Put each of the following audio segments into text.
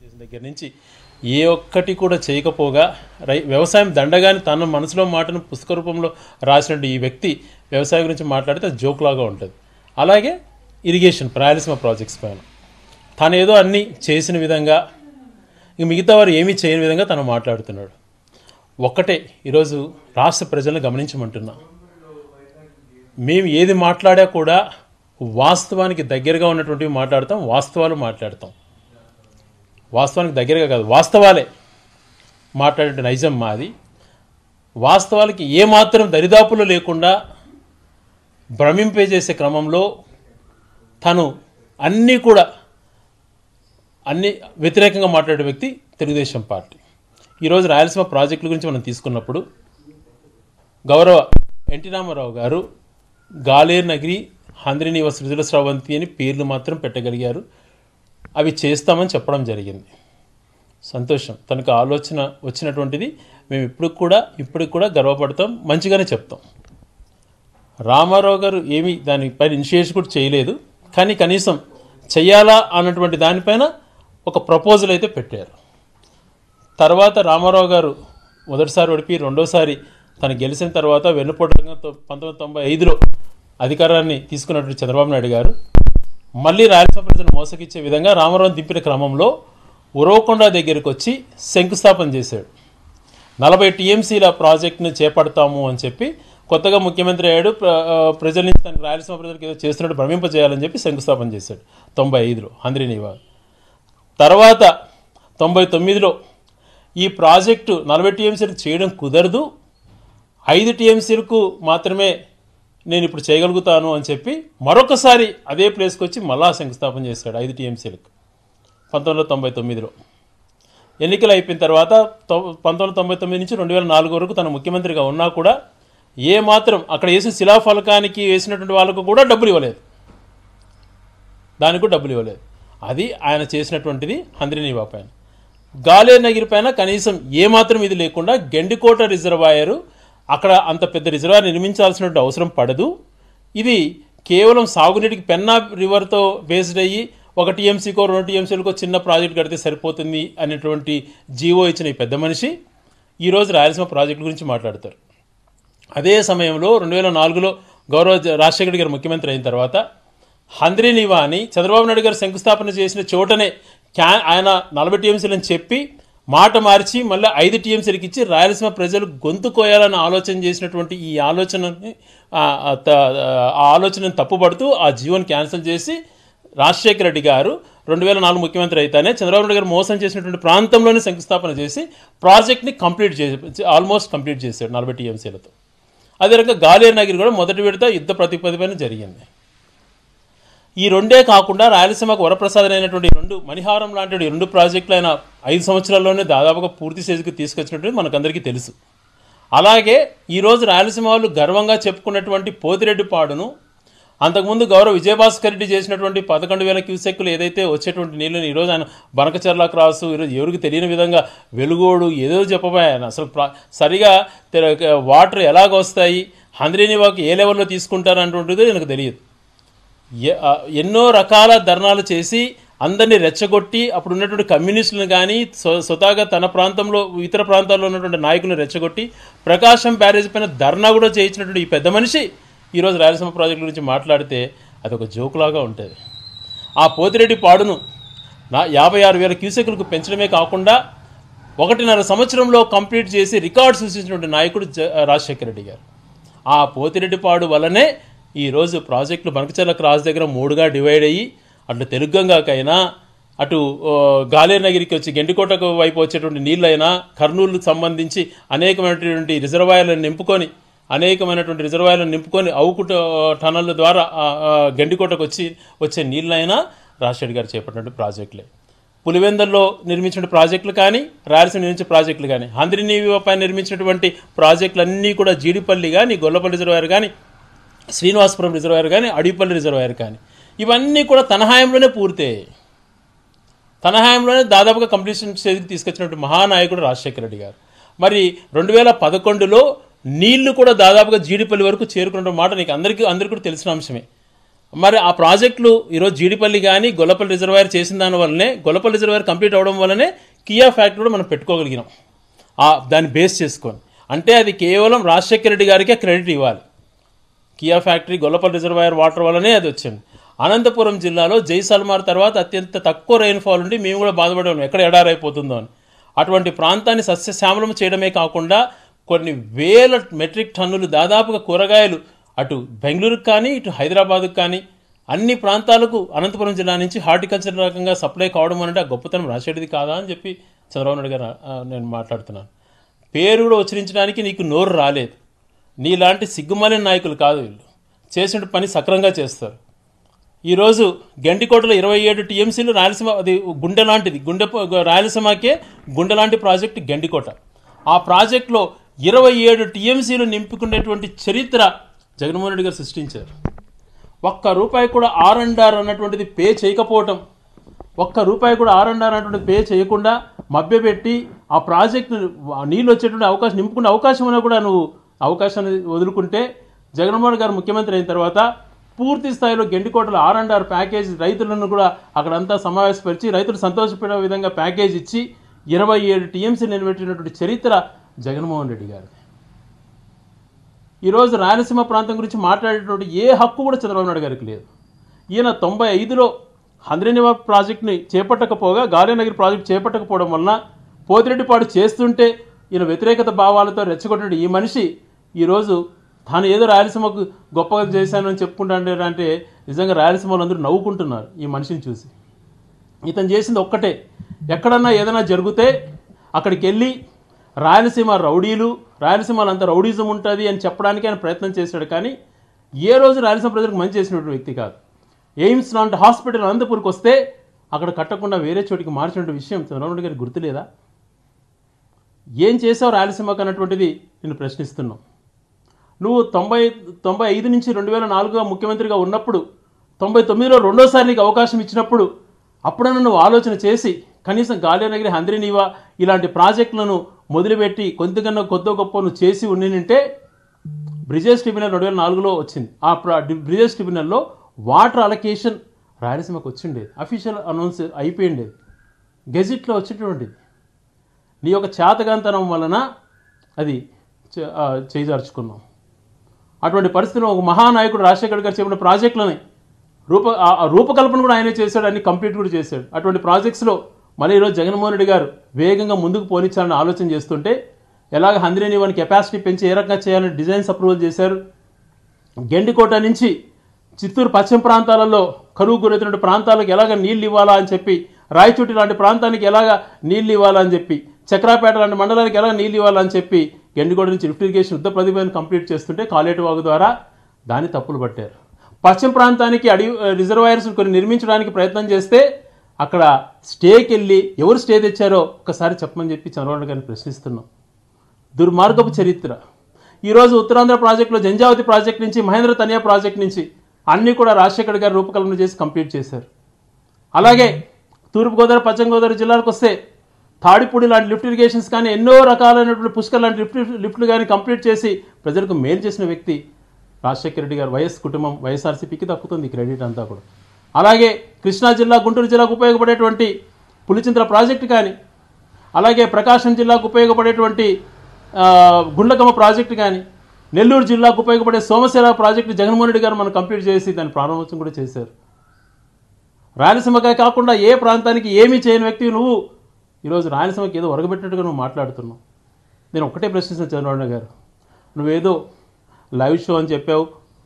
చేసిన దగ్గర నుంచి ఏ ఒక్కటి కూడా చేయకపోగా రై వ్యవసాయం దండగాని తన మనసులో మాటను పుస్తక రూపంలో రాసినట్టు ఈ వ్యక్తి వ్యవసాయం గురించి మాట్లాడితే అది జోక్ లాగా ఉంటుంది అలాగే ఇరిగేషన్ ప్రాయలసీమ ప్రాజెక్ట్స్ పైన తను ఏదో అన్నీ చేసిన విధంగా ఇంక మిగతా వారు ఏమీ చేయని విధంగా తను మాట్లాడుతున్నాడు ఒక్కటే ఈరోజు రాష్ట్ర ప్రజలను గమనించమంటున్నా మేము ఏది మాట్లాడా కూడా వాస్తవానికి దగ్గరగా ఉన్నటువంటివి మాట్లాడతాం వాస్తవాలు మాట్లాడతాం వాస్తవానికి దగ్గరగా కాదు వాస్తవాలే మాట్లాడే నైజం మాది వాస్తవాలకి ఏమాత్రం దరిదాపులు లేకుండా భ్రమింపే చేసే క్రమంలో తను అన్నీ కూడా అన్ని వ్యతిరేకంగా మాట్లాడే వ్యక్తి తెలుగుదేశం పార్టీ ఈరోజు రాయలసీమ ప్రాజెక్టుల గురించి మనం తీసుకున్నప్పుడు గౌరవ ఎన్టీ రామారావు గారు గాలేరు నగిరి హంద్రినివ సృజల స్రవంతి అని పేర్లు మాత్రం పెట్టగలిగారు అవి చేస్తామని చెప్పడం జరిగింది సంతోషం తనకు ఆలోచన వచ్చినటువంటిది మేము ఇప్పుడు కూడా ఇప్పటికి కూడా గర్వపడతాం మంచిగానే చెప్తాం రామారావు గారు ఏమీ దానిపైన ఇనిషియేషన్ కూడా చేయలేదు కానీ కనీసం చెయ్యాలా అన్నటువంటి దానిపైన ఒక ప్రపోజల్ అయితే పెట్టారు తర్వాత రామారావు గారు మొదటిసారి ఓడిపి రెండోసారి తను గెలిచిన తర్వాత వెన్నుపోటుగా పంతొమ్మిది వందల తొంభై ఐదులో అధికారాన్ని తీసుకున్నటువంటి చంద్రబాబు నాయుడు గారు మళ్ళీ రాయలసీమ ప్రజలు మోసగిచ్చే విధంగా రామారావు దింపిన క్రమంలో ఉరవకొండ దగ్గరికి వచ్చి శంకుస్థాపన చేశాడు నలభై టీఎంసీల ప్రాజెక్టును చేపడతాము అని చెప్పి కొత్తగా ముఖ్యమంత్రి అయ్యాడు ప్ర- ఆ, ప్రజల నుంచి తనకు రాయలసీమ ప్రజలకు ఏదో చేస్తున్నట్టు భ్రమింపజేయాలని చెప్పి శంకుస్థాపన చేశాడు తొంభై ఐదులో హంద్రీనివా తర్వాత తొంభై తొమ్మిదిలో ఈ ప్రాజెక్టు నలభై టీఎంసీలకు చేయడం కుదరదు ఐదు టీఎంసీలకు మాత్రమే నేను ఇప్పుడు చేయగలుగుతాను అని చెప్పి మరొకసారి అదే ప్లేస్కి వచ్చి మళ్ళా శంకుస్థాపన చేశాడు ఐదు టీఎంసీలకు పంతొమ్మిది వందల తొంభై తొమ్మిదిలో ఎన్నికలు అయిపోయిన తర్వాత తొ- పంతొమ్మిది వందల తొంభై తొమ్మిది నుంచి రెండు వేల నాలుగు వరకు తన ముఖ్యమంత్రిగా ఉన్నా కూడా ఏ మాత్రం అక్కడ వేసిన శిలాఫలకానికి వేసినటువంటి వాళ్ళకు కూడా డబ్బులు ఇవ్వలేదు దానికి కూడా డబ్బులు ఇవ్వలేదు అది ఆయన చేసినటువంటిది హంద్రినీవా పైన గాలే నగిరి పైన కనీసం ఏమాత్రం ఇది లేకుండా గెండికోట రిజర్వాయరు అక్కడ అంత పెద్ద రిజర్వాయర్ నిర్మించాల్సినటువంటి అవసరం పడదు ఇది కేవలం సాగునీటికి పెన్నా రివర్తో బేస్డ్ అయ్యి ఒక టీఎంసీకో రెండు టీఎంసీలకో చిన్న ప్రాజెక్ట్ కడితే సరిపోతుంది అనేటువంటి జీవో ఇచ్చిన ఈ పెద్ద మనిషి ఈరోజు రాయలసీమ ప్రాజెక్టు గురించి మాట్లాడతారు అదే సమయంలో రెండు వేల నాలుగులో గౌరవ జ- రాజశేఖర్ గారు ముఖ్యమంత్రి అయిన తర్వాత హంద్రీనివా అని చంద్రబాబు నాయుడు గారు శంకుస్థాపన చేసిన చోటనే క్యా ఆయన నలభై టీఎంసీలని చెప్పి మాట మార్చి మళ్ళీ ఐదు టీఎంసీలకు ఇచ్చి రాయలసీమ ప్రజలు గొంతు కోయాలని ఆలోచన చేసినటువంటి ఈ ఆలోచనని ఆ, ఆ, త- ఆ ఆలోచనను తప్పుపడుతూ ఆ జీవోని క్యాన్సిల్ చేసి రాజశేఖర రెడ్డి గారు రెండు వేల నాలుగు ముఖ్యమంత్రి అయితేనే చంద్రబాబు నాయుడు గారు మోసం చేసినటువంటి ప్రాంతంలోనే శంకుస్థాపన చేసి ప్రాజెక్ట్ని కంప్లీట్ చేసి ఆల్మోస్ట్ కంప్లీట్ చేశాడు నలభై టీఎంసీలతో అదే రకంగా గాలేరు నగిరి కూడా మొదటి విడత యుద్ధ ప్రతిపదిపైన జరిగింది ఈ రెండే కాకుండా రాయలసీమకు వరప్రసాదం అయినటువంటి రెండు మణిహారం లాంటి ఈ రెండు ప్రాజెక్టులు అయిన ఐదు సంవత్సరాల్లోనే దాదాపుగా పూర్తి స్టేజ్కి తీసుకొచ్చినట్టు మనకందరికీ తెలుసు అలాగే ఈరోజు రాయలసీమ వాళ్ళు గర్వంగా చెప్పుకున్నటువంటి పోతిరెడ్డిపాడును అంతకుముందు గౌరవ విజయభాస్కర్ రెడ్డి చేసినటువంటి పదకొండు వేల క్యూసెక్కులు ఏదైతే వచ్చేటువంటి నీళ్ళని ఈరోజు ఆయన బనకచర్ల క్రాసు ఈరోజు ఎవరికి తెలియని విధంగా వెలుగోడు ఏదో చెప్పబోయే ఆయన అసలు ప్రా- సరిగా తెర- వాటర్ ఎలాగ వస్తాయి హంద్రీనివాకు ఏ లెవెల్లో తీసుకుంటారు అంటుంటుంది నాకు తెలియదు ఎ- ఆ, ఎన్నో రకాల ధర్నాలు చేసి అందరినీ రెచ్చగొట్టి అప్పుడు ఉన్నటువంటి కమ్యూనిస్టులను కానీ స్వ- స్వతహాగా తన ప్రాంతంలో ఇతర ప్రాంతాల్లో ఉన్నటువంటి నాయకులను రెచ్చగొట్టి ప్రకాశం బ్యారేజ్ పైన ధర్నా కూడా చేయించినటువంటి ఈ పెద్ద మనిషి ఈరోజు రాయలసీమ ప్రాజెక్టు గురించి మాట్లాడితే అదొక జోకులాగా ఉంటుంది ఆ పోతిరెడ్డి పాడును నా యాభై ఆరు వేల క్యూసెక్లకు పెంచడమే కాకుండా ఒకటిన్నర సంవత్సరంలో కంప్లీట్ చేసి రికార్డ్ సృష్టించినటువంటి నాయకుడు జ- రాజశేఖర రెడ్డి గారు ఆ పోతిరెడ్డిపాడు వల్లనే ఈరోజు ప్రాజెక్టులు బనకచర్ల క్రాస్ దగ్గర మూడుగా డివైడ్ అయ్యి అటు తెలుగంగాకైనా అటు ఓ, గాలేరు నగిరికి వచ్చి గెండికోటకు వైపు వచ్చేటువంటి నీళ్ళైనా కర్నూలుకు సంబంధించి అనేకమైనటువంటి రిజర్వాయర్లను నింపుకొని అనేకమైనటువంటి రిజర్వాయర్లను నింపుకొని అవుకుట టనళ్ళ ద్వారా ఆ, ఆ, గెండికోటకు వచ్చి వచ్చే నీళ్ళైనా రాజశేఖర్ గారు చేపట్టినటువంటి ప్రాజెక్టులే పులివెందల్లో నిర్మించిన ప్రాజెక్టులు కానీ రాయలసీమ నిర్మించిన ప్రాజెక్టులు కానీ హంద్రినీవిపై నిర్మించినటువంటి ప్రాజెక్టులన్నీ కూడా జీడిపల్లి కానీ గొల్లపల్లి రిజర్వాయర్ కానీ శ్రీనివాసపురం రిజర్వాయర్ కానీ అడిపల్లి రిజర్వాయర్ కానీ ఇవన్నీ కూడా తన హయాంలోనే పూర్తయ్యాయి తన హయాంలోనే దాదాపుగా కంప్లీషన్ స్టేజ్కి తీసుకొచ్చినటువంటి మహానాయకుడు రాజశేఖర రెడ్డి గారు మరి రెండు వేల పదకొండులో నీళ్లు కూడా దాదాపుగా జీడిపల్లి వరకు చేరుకున్న మాట నీకు అందరికీ అందరికీ కూడా తెలిసిన అంశమే మరి ఆ ప్రాజెక్టులు ఈరోజు జీడిపల్లి కానీ గొల్లపల్లి రిజర్వాయర్ చేసిన దాని వల్లనే గొల్లపల్లి రిజర్వాయర్ కంప్లీట్ అవడం వల్లనే కియా ఫ్యాక్టరీ కూడా మనం పెట్టుకోగలిగినాం ఆ దాన్ని బేస్ చేసుకొని అంటే అది కేవలం రాజశేఖర రెడ్డి గారికే క్రెడిట్ ఇవ్వాలి Kia factory Gollapalli reservoir water వల్లనే అది వచ్చింది అనంతపురం జిల్లాలో జైసల్మార్ తర్వాత అత్యంత తక్కువ రెయిన్ఫాల్ ఉండి మేము కూడా బాధపడేవాళ్ళం ఎక్కడ ఎడారైపోతుందో అని అటువంటి ప్రాంతాన్ని సస్యశ్యామలం చేయడమే కాకుండా కొన్ని వేల మెట్రిక్ టన్నులు దాదాపుగా కూరగాయలు అటు బెంగళూరుకు కానీ ఇటు హైదరాబాద్కు కానీ అన్ని ప్రాంతాలకు అనంతపురం జిల్లా నుంచి హార్టికల్చర్ రకంగా సప్లై కావడం అంటే ఆ గొప్పతనం రాసేటిది కాదా అని చెప్పి చంద్రబాబు నాయుడు గారు ఆ, నేను మాట్లాడుతున్నాను పేరు కూడా ఉచ్చరించడానికి నీకు నోరు రాలేదు నీలాంటి సిగ్గుమాలిన నాయకులు కాదు వీళ్ళు చేసిన పని సక్రంగా చేస్తారు ఈరోజు గండికోటలో ఇరవై ఏడు టీఎంసీలు రాయలసీమ అది గుండె లాంటిది గుండె రాయలసీమకే గుండె లాంటి ప్రాజెక్టు గండికోట ఆ ప్రాజెక్టులో ఇరవై ఏడు టీఎంసీలు నింపుకునేటువంటి చరిత్ర జగన్మోహన్ రెడ్డి గారు సృష్టించారు ఒక్క రూపాయి కూడా ఆర్ అండ్ ఆర్ అన్నటువంటిది పే చేయకపోవటం ఒక్క రూపాయి కూడా ఆర్ అండ్ ఆర్ అన్నటువంటి పే చేయకుండా మభ్యపెట్టి ఆ ప్రాజెక్టు నీళ్ళు వచ్చేటువంటి అవకాశం నింపుకునే అవకాశం ఉన్నా కూడా నువ్వు అవకాశాన్ని వదులుకుంటే జగన్మోహన్ గారు ముఖ్యమంత్రి అయిన తర్వాత పూర్తి స్థాయిలో గెండికోటలో ఆర్ అండ్ ఆర్ ప్యాకేజ్ రైతులను కూడా అక్కడంతా సమావేశపరిచి రైతులు సంతోషపడే విధంగా ప్యాకేజ్ ఇచ్చి ఇరవై ఏడు టీఎంసీ నిలబెట్టినటువంటి చరిత్ర జగన్మోహన్ రెడ్డి గారు ఈరోజు రాయలసీమ ప్రాంతం గురించి మాట్లాడేటువంటి ఏ హక్కు కూడా చంద్రబాబు నాయుడు గారికి లేదు ఈయన తొంభై ఐదులో హంద్రీనివా ప్రాజెక్టుని చేపట్టకపోగా గాలినగిరి ప్రాజెక్టు చేపట్టకపోవడం వలన పోతిరెడ్డిపాడు చేస్తుంటే ఈయన వ్యతిరేకత భావాలతో రెచ్చగొట్టిన ఈ మనిషి ఈరోజు తాను ఏదో రాయలసీమకు గొప్పగా చేశాను అని చెప్పుకుంటాంటే అంటే నిజంగా రాయలసీమ వాళ్ళందరూ నవ్వుకుంటున్నారు ఈ మనిషిని చూసి ఇతను చేసింది ఒక్కటే ఎక్కడన్నా ఏదైనా జరిగితే అక్కడికి వెళ్ళి రాయలసీమ రౌడీలు రాయలసీమలో అంత రౌడీజం ఉంటుంది అని చెప్పడానికి ఆయన ప్రయత్నం చేశాడు కానీ ఏ రోజు రాయలసీమ ప్రజలకు మంచి చేసినటువంటి వ్యక్తి కాదు ఎయిమ్స్ లాంటి హాస్పిటల్ అనంతపూర్కి వస్తే అక్కడ కట్టకుండా వేరే చోటికి మార్చినటువంటి విషయం చంద్రబాబు నాయుడు గారికి గుర్తులేదా ఏం చేసావు రాయలసీమకు అన్నటువంటిది నేను ప్రశ్నిస్తున్నాం నువ్వు తొంభై తొంభై ఐదు నుంచి రెండు వేల నాలుగుగా ముఖ్యమంత్రిగా ఉన్నప్పుడు తొంభై తొమ్మిదిలో రెండోసారి నీకు అవకాశం ఇచ్చినప్పుడు అప్పుడన్నా నువ్వు ఆలోచన చేసి కనీసం గాలినగిరి హంద్రినీవా ఇలాంటి ప్రాజెక్టులను మొదలుపెట్టి కొంతకన్నా కొద్ది గొప్ప నువ్వు చేసి ఉండినంటే బ్రిజేష్ ట్రిబ్యునల్ రెండు వేల నాలుగులో వచ్చింది ఆ ప్ర- డి- బ్రిజేష్ ట్రిబ్యునల్లో వాటర్ అలొకేషన్ రాయలసీమకు వచ్చిండేది అఫీషియల్ అనౌన్స్ అయిపోయిండేది గెజిట్లో వచ్చేటువంటిది నీ యొక్క చేతగాంతనం వలన అది చే- ఆ, చేజార్చుకున్నాం అటువంటి పరిస్థితిలో ఒక మహానాయకుడు రాజశేఖర్ గారు చెప్పిన ప్రాజెక్టులని రూప ఆ ఆ రూపకల్పన కూడా ఆయనే చేశాడు అన్ని కంప్లీట్ కూడా చేశాడు అటువంటి ప్రాజెక్ట్స్లో మళ్ళీ ఈరోజు జగన్మోహన్ రెడ్డి గారు వేగంగా ముందుకు పోనిచ్చాలని ఆలోచన చేస్తుంటే ఎలాగ హంద్రేని వన్ కెపాసిటీ పెంచి ఏ రకంగా చేయాలని డిజైన్స్ అప్రూవల్ చేశారు గెండికోట నుంచి చిత్తూరు పశ్చిమ ప్రాంతాలలో కరువు గురైనటువంటి ప్రాంతాలకు ఎలాగ నీళ్ళు ఇవ్వాలా అని చెప్పి రాయచోటి లాంటి ప్రాంతానికి ఎలాగ నీళ్ళు ఇవ్వాలా అని చెప్పి చక్రాపేట లాంటి మండలానికి ఎలా నీళ్ళు ఇవ్వాలని చెప్పి గెండికోట నుంచి లిఫ్ట్ ఇరిగేషన్ యుద్ధ ప్రతిభను కంప్లీట్ చేస్తుంటే కాలేటి వాగు ద్వారా దాన్ని తప్పులు పట్టారు పశ్చిమ ప్రాంతానికి అడి రిజర్వాయర్స్ కొన్ని నిర్మించడానికి ప్రయత్నం చేస్తే అక్కడ స్టేకి వెళ్ళి ఎవరు స్టే తెచ్చారో ఒకసారి చెప్పమని చెప్పి చంద్రబాబు నాయుడు గారిని ప్రశ్నిస్తున్నాం దుర్మార్గపు చరిత్ర ఈరోజు ఉత్తరాంధ్ర ప్రాజెక్టులో జంజావతి ప్రాజెక్ట్ నుంచి మహేంద్ర తనియా ప్రాజెక్ట్ నుంచి అన్నీ కూడా రాజశేఖర్ గారు రూపకల్పన చేసి కంప్లీట్ చేశారు అలాగే తూర్పుగోదావరి పశ్చిమ గోదావరి జిల్లాలకు వస్తే తాడిపూడి లాంటి లిఫ్ట్ ఇరిగేషన్స్ కానీ ఎన్నో రకాలైనటువంటి పుష్కర్ లాంటి లిఫ్ట్ లిఫ్ట్లు కానీ కంప్లీట్ చేసి ప్రజలకు మేలు చేసిన వ్యక్తి రాజశేఖర రెడ్డి గారు వైఎస్ కుటుంబం వైఎస్ఆర్సీపీకి దక్కుతుంది ఈ క్రెడిట్ అంతా కూడా అలాగే కృష్ణా జిల్లా గుంటూరు జిల్లాకు ఉపయోగపడేటువంటి పులిచింతల ప్రాజెక్టు కానీ అలాగే ప్రకాశం జిల్లాకు ఉపయోగపడేటువంటి ఆ, గుండ్లకమ్మ ప్రాజెక్టు కానీ నెల్లూరు జిల్లాకు ఉపయోగపడే సోమశిల ప్రాజెక్టు జగన్మోహన్ రెడ్డి గారు మనం కంప్లీట్ చేసి దాని ప్రారంభోత్సవం కూడా చేశారు రాయలసీమకే కాకుండా ఏ ప్రాంతానికి ఏమీ చేయని వ్యక్తి నువ్వు ఈరోజు రాయలసీమకి ఏదో ఒరగబెట్టినట్టుగా నువ్వు మాట్లాడుతున్నావు నేను ఒక్కటే ప్రశ్నిస్తాను చంద్రబాబు నాయుడు గారు నువ్వేదో లైవ్ షో అని చెప్పావు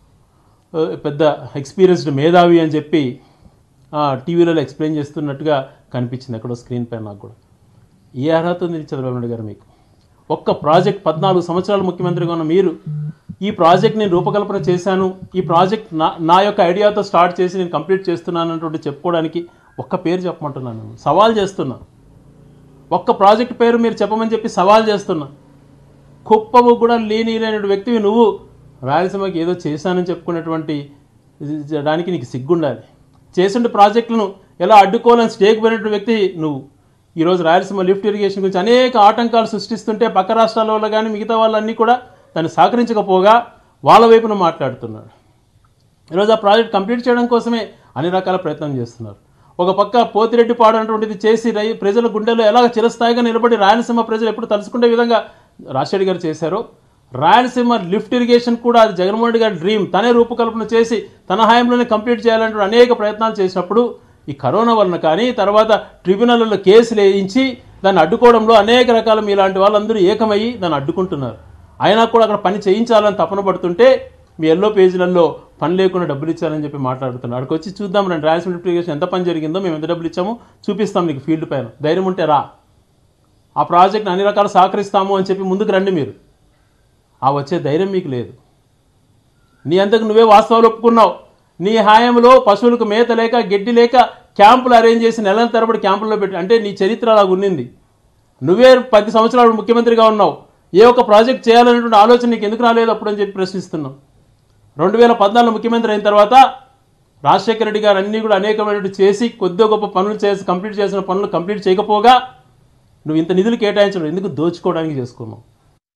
ఆ, పెద్ద ఎక్స్పీరియన్స్డ్ మేధావి అని చెప్పి ఆ, టీవీలలో ఎక్స్ప్లెయిన్ చేస్తున్నట్టుగా కనిపించింది ఎక్కడో స్క్రీన్ పైన నాకు కూడా ఏ అర్హత ఉంది చంద్రబాబు నాయుడు గారు మీకు ఒక్క ప్రాజెక్ట్ పద్నాలుగు సంవత్సరాలు ముఖ్యమంత్రిగా ఉన్న మీరు ఈ ప్రాజెక్ట్ నేను రూపకల్పన చేశాను ఈ ప్రాజెక్ట్ నా నా యొక్క ఐడియాతో స్టార్ట్ చేసి నేను కంప్లీట్ చేస్తున్నాను అన్నటువంటి చెప్పుకోవడానికి ఒక్క పేరు చెప్పమంటున్నాను నేను. సవాల్ చేస్తున్నా ఒక్క ప్రాజెక్ట్ పేరు మీరు చెప్పమని చెప్పి సవాల్ చేస్తున్నా కుప్పవు కూడా లేని లేని వ్యక్తివి నువ్వు రాయలసీమకి ఏదో చేశానని చెప్పుకునేటువంటి ఇది దానికి నీకు సిగ్గుండాలి చేసిన ప్రాజెక్టులను ఎలా అడ్డుకోవాలని స్టేక్ పోయినటువంటి వ్యక్తి నువ్వు ఈరోజు రాయలసీమ లిఫ్ట్ ఇరిగేషన్ గురించి అనేక ఆటంకాలు సృష్టిస్తుంటే పక్క రాష్ట్రాల వల్ల కానీ మిగతా వాళ్ళన్నీ కూడా దాన్ని సహకరించకపోగా వాళ్ళ వైపున మాట్లాడుతున్నాడు ఈరోజు ఆ ప్రాజెక్ట్ కంప్లీట్ చేయడం కోసమే అన్ని రకాల ప్రయత్నం చేస్తున్నారు ఒక పక్క పోతిరెడ్డి పాడు అటువంటిది చేసి రై ప్రజల గుండెలో ఎలా చిరస్థాయిగా నిలబడి రాయలసీమ ప్రజలు ఎప్పుడు తలుచుకునే విధంగా రాజశేఖర్ గారు చేశారో రాయలసీమ లిఫ్ట్ ఇరిగేషన్ కూడా అది జగన్మోహన్ రెడ్డి గారి డ్రీమ్ తనే రూపకల్పన చేసి తన హయాంలోనే కంప్లీట్ చేయాలంటూ అనేక ప్రయత్నాలు చేసినప్పుడు ఈ కరోనా వలన కానీ తర్వాత ట్రిబ్యునల్లో కేసులు వేయించి దాన్ని అడ్డుకోవడంలో అనేక రకాల మీలాంటి వాళ్ళందరూ ఏకమయ్యి దాన్ని అడ్డుకుంటున్నారు అయినా కూడా అక్కడ పని చేయించాలని తపన పడుతుంటే మీ ఎల్లో పేజీలలో పని లేకుండా డబ్బులు ఇచ్చారని చెప్పి మాట్లాడుతున్నారు అక్కడికి వచ్చి చూద్దాం రండి రాయలసీమ లిఫ్ట్ ఇరిగేషన్ ఎంత పని జరిగిందో మేము ఎంత డబ్బులు ఇచ్చామో చూపిస్తాం నీకు ఫీల్డ్ పైన ధైర్యం ఉంటే రా ఆ ప్రాజెక్ట్ని అన్ని రకాలు సహకరిస్తాము అని చెప్పి ముందుకు రండి మీరు ఆ వచ్చే ధైర్యం మీకు లేదు నీ అంతకు నువ్వే వాస్తవాలు ఒప్పుకున్నావు నీ హాయంలో పశువులకు మేత లేక గడ్డి లేక క్యాంపులు అరేంజ్ చేసి నెలల తరబడి క్యాంపుల్లో పెట్టి అంటే నీ చరిత్ర అలా ఉన్నింది నువ్వే పది సంవత్సరాలు ముఖ్యమంత్రిగా ఉన్నావు ఏ ఒక్క ప్రాజెక్ట్ చేయాలనేటువంటి ఆలోచన నీకు ఎందుకు రాలేదు అప్పుడు అని చెప్పి ప్రశ్నిస్తున్నావు రెండు వేల పద్నాలుగు ముఖ్యమంత్రి అయిన తర్వాత రాజశేఖర రెడ్డి గారు అన్నీ కూడా అనేకమైనటువంటి చేసి కొద్దిగా గొప్ప పనులు చేసి కంప్లీట్ చేసిన పనులు కంప్లీట్ చేయకపోగా నువ్వు ఇంత నిధులు కేటాయించడం ఎందుకు దోచుకోవడానికి చేసుకున్నావు